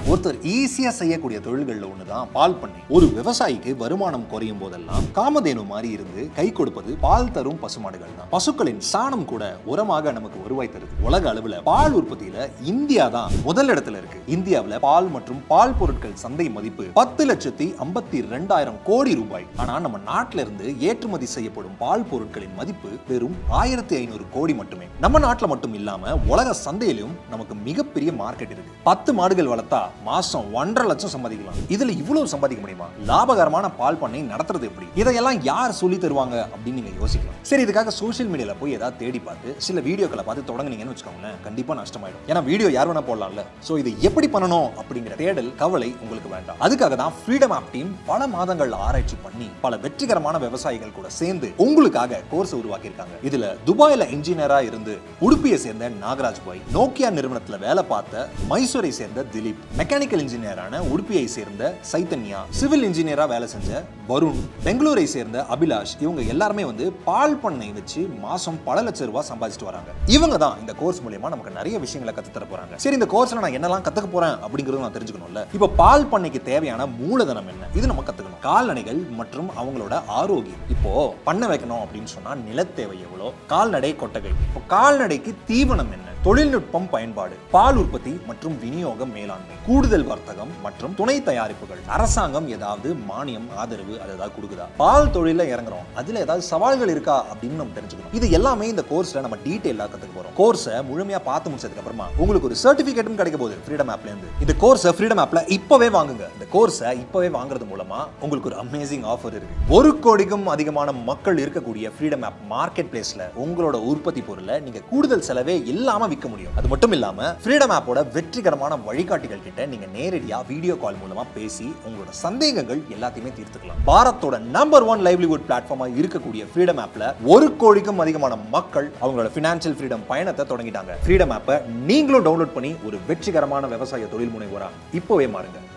ஒருத்தர் ஈஸியா செய்யக்கூடிய தொழில்கள்ல ஒண்ணுதான் பால் பண்ணை ஒரு விவசாயிக்கு வருமானம் குறையும் போதெல்லாம் காமதேனு மாதிரி இருந்து கை கொடுப்பது பால் தரும் பசுமாடுகள் தான் பசுக்களின் சாணம் கூட உரமாக நமக்கு வருவாய் தருது உலக அளவுல பால் உற்பத்தியில இந்தியா தான் முதல் இடத்துல இருக்கு இந்தியாவுல பால் மற்றும் பால் பொருட்கள் சந்தை மதிப்பு பத்து லட்சத்தி ஐம்பத்தி ரெண்டாயிரம் கோடி ரூபாய் ஆனா நம்ம நாட்டில இருந்து ஏற்றுமதி செய்யப்படும் பால் பொருட்களின் மதிப்பு வெறும் ஆயிரத்தி ஐநூறு கோடி மட்டுமே நம்ம நாட்டுல மட்டும் இல்லாம உலக சந்தையிலும் நமக்கு மிகப்பெரிய மார்க்கெட் இருக்கு பத்து மாடுகள் வளர்த்தா மாசம் ஒன்றரை லட்சம் சம்பாதிக்கலாம் இதுல இவ்வளவு சம்பாதிக்க முடியுமா லாபகரமான பால் பண்ணை நடத்துறது எப்படி இதையெல்லாம் யார் சொல்லி தருவாங்க அப்படின்னு நீங்க யோசிக்கலாம் சரி இதுக்காக சோஷியல் மீடியால போய் ஏதாவது தேடி பார்த்து சில வீடியோக்களை பார்த்து தொடங்குனீங்கன்னு வச்சுக்கோங்களேன் கண்டிப்பா நஷ்டமாயிடும் ஏன்னா வீடியோ யார் வேணா போடலாம்ல சோ இது எப்படி பண்ணணும் அப்படிங்கிற தேடல் கவலை உங்களுக்கு வேண்டாம் அதுக்காக தான் ஃப்ரீடம் ஆப் டீம் பல மாதங்கள் ஆராய்ச்சி பண்ணி பல வெற்றிகரமான விவசாயிகள் கூட சேர்ந்து உங்களுக்காக கோர்ஸ் உருவாக்கியிருக்காங்க இதுல துபாயில இன்ஜினியரா இருந்து உடுப்பியை சேர்ந்த நாகராஜ் பாய் நோக்கியா நிறுவனத்துல வேலை பார்த்த மைசூரை சேர்ந்த திலீப் மெக்கானிக்கல் இன்ஜினியரான உடுப்பியை சேர்ந்த சைத்தன்யா சிவில் இன்ஜினியரா வேலை செஞ்ச வருண் பெங்களூரை சேர்ந்த அபிலாஷ் இவங்க எல்லாருமே வந்து பால் பண்ணை வச்சு மாசம் பல லட்சம் ரூபாய் சம்பாதிச்சுட்டு வராங்க இவங்க தான் இந்த கோர்ஸ் மூலியமா நமக்கு நிறைய விஷயங்களை கத்து தர போறாங்க சரி இந்த கோர்ஸ்ல நான் என்னெல்லாம் கத்துக்க போறேன் அப்படிங்கறது நான் தெரிஞ்சுக்கணும்ல இப்போ பால் பண்ணைக்கு தேவையான மூலதனம் என்ன இது நம்ம கத்துக்கணும் கால்நடைகள் மற்றும் அவங்களோட ஆரோக்கியம் இப்போ பண்ணை வைக்கணும் அப்படின்னு சொன்னா நிலத்தேவை எவ்வளோ கால்நடை கொட்டகை இப்போ கால்நடைக்கு தீவனம் என்ன தொழில்நுட்பம் பயன்பாடு பால் உற்பத்தி மற்றும் விநியோக மேலாண்மை கூடுதல் வர்த்தகம் மற்றும் துணை தயாரிப்புகள் அரசாங்கம் ஏதாவது மானியம் ஆதரவு அது ஏதாவது கொடுக்குதா பால் தொழில இறங்குறோம் அதுல ஏதாவது சவால்கள் இருக்கா அப்படின்னு நம்ம தெரிஞ்சுக்கணும் இது எல்லாமே இந்த கோர்ஸ்ல நம்ம டீடைலா கத்துக்க போறோம் கோர்ஸை முழுமையா பார்த்து முடிச்சதுக்கு அப்புறமா உங்களுக்கு ஒரு சர்டிபிகேட்டும் கிடைக்க போகுது ஃப்ரீடம் ஆப்ல இருந்து இந்த கோர்ஸை ஃப்ரீடம் ஆப்ல இப்பவே வாங்குங்க இந்த கோர்ஸை இப்பவே வாங்குறது மூலமா உங்களுக்கு ஒரு அமேசிங் ஆஃபர் இருக்கு ஒரு கோடிக்கும் அதிகமான மக்கள் இருக்கக்கூடிய ஃப்ரீடம் ஆப் மார்க்கெட் பிளேஸ்ல உங்களோட உற்பத்தி பொருளை நீங்க கூடுதல் செலவே இல்லாம விற்க முடியும் அது மட்டும் இல்லாம ஃப்ரீடம் ஆப்போட வெற்றிகரமான வழிகாட்டிகள் கிட்ட நீங்க நேரடியா வீடியோ கால் மூலமா பேசி உங்களோட சந்தேகங்கள் எல்லாத்தையுமே தீர்த்துக்கலாம் பாரத்தோட நம்பர் ஒன் லைவ்லிவுட் பிளாட்ஃபார்மா இருக்கக்கூடிய ஃப்ரீடம் ஆப்ல ஒரு கோடிக்கும் அதிகமான மக்கள் அவங்களோட ஃபினான்ஷியல் ஃப்ரீடம் பயணத்தை தொடங்கிட்டாங்க ஃப்ரீடம் ஆப்பை நீங்களும் டவுன்லோட் பண்ணி ஒரு வெற்றிகரமான விவசாய தொழில் முனைவோரா இப்போவே மாறுங்க